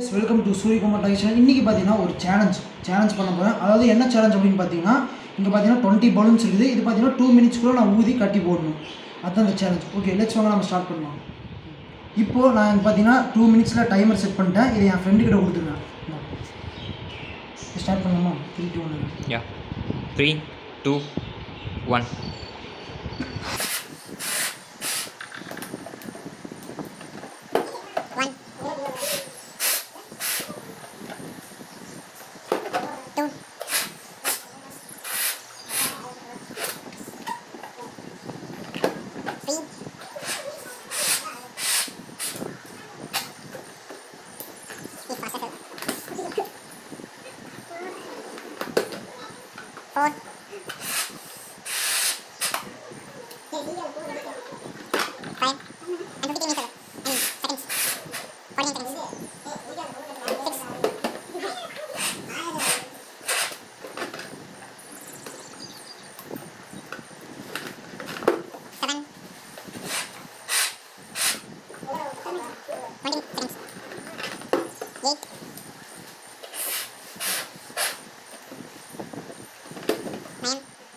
Welcome to Suryakumar டைஷன் இன்றைக்கி பார்த்தீங்கன்னா ஒரு சேலஞ்ச் சேலஞ்ச் பண்ண போகிறேன் அதாவது என்ன சேலஞ்ச் அப்படின்னு பார்த்தீங்கன்னா இங்கே பார்த்தீங்கன்னா டுவெண்ட்டி பலூன்ஸ் இருக்குது இது பார்த்தீங்கன்னா டூ மினிட்ஸ்க்குள்ளே நான் ஊதி கட்டி போடணும் அதுதான் இந்த சேலஞ்ச் ஓகே லெட்ஸ் வாங்க நம்ம ஸ்டார்ட் பண்ணலாம் இப்போது நான் இங்கே பார்த்தீங்கன்னா டூ மினிட்ஸில் டைமர் செட் பண்ணிட்டேன் இதை என் ஃப்ரெண்டு கிட்ட கொடுத்துருங்க ஸ்டார்ட் பண்ணலாமா த்ரீ டூ ஒன்று Yeah. Three, two, one. One. Two. Three. Speed faster. Four. Five. And 15 meters. I mean, seconds. 14 seconds. Six. Seven. Twenty seconds. Eight. Nine.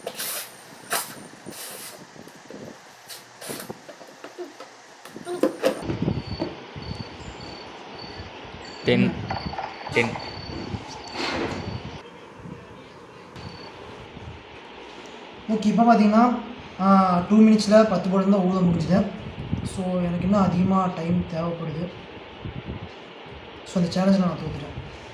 Ten. Ten. Okay இப்போ பார்த்தீங்கன்னா two மினிட்ஸில் பத்து படம் தான் ஊத முடிஞ்சுது ஸோ எனக்கு இன்னும் அதிகமாக டைம் தேவைப்படுது ஸோ அந்த சேலஞ்சை நான் தோத்துட்டேன்